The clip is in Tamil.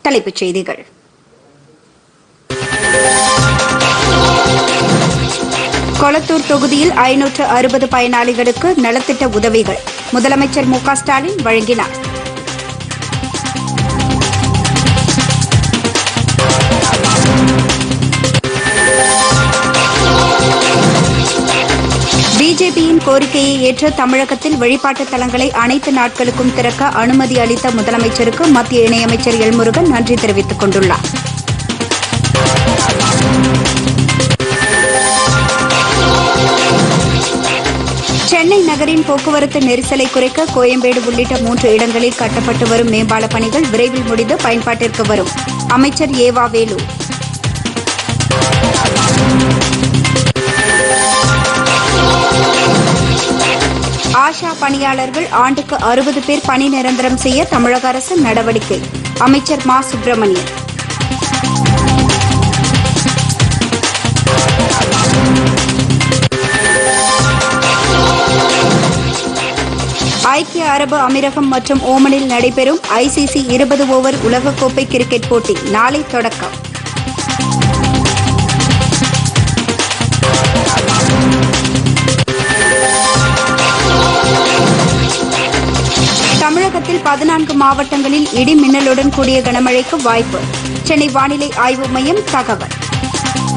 தலைப்புச் செய்திகள் கொளத்தூர் தொகுதியில் ஐநூற்று அறுபது பயனாளிகளுக்கு நலத்திட்ட உதவிகள் முதலமைச்சர் மு க ஸ்டாலின் வழங்கினார் பிஜேபியின் கோரிக்கையை ஏற்று தமிழகத்தில் வழிபாட்டுத் தலங்களை அனைத்து நாட்களுக்கும் திறக்க அனுமதி அளித்த முதலமைச்சருக்கு மத்திய இணையமைச்சர் எல்முருகன் நன்றி தெரிவித்துக் கொண்டுள்ளார் சென்னை நகரின் போக்குவரத்து நெரிசலை குறைக்க கோயம்பேடு உள்ளிட்ட மூன்று இடங்களில் கட்டப்பட்டு வரும் மேம்பால பணிகள் விரைவில் முடிந்து பயன்பாட்டிற்கு வரும் அமைச்சர் ஏவா வேலு ஆஷா பணியாளர்கள் ஆண்டுக்கு அறுபது பேர் பணி நிரந்தரம் செய்ய தமிழக அரசு நடவடிக்கை அமைச்சர் மா சுப்பிரமணியன் ஐக்கிய அரபு அமீரகம் மற்றும் ஓமனில் நடைபெறும் ஐசிசி இருபது ஓவர் உலகக்கோப்பை கிரிக்கெட் போட்டி நாளை தொடக்கம் தமிழகத்தில் பதினான்கு மாவட்டங்களில் இடி மின்னலுடன் கூடிய கனமழைக்கு வாய்ப்பு சென்னை வானிலை ஆய்வு மையம் தகவல்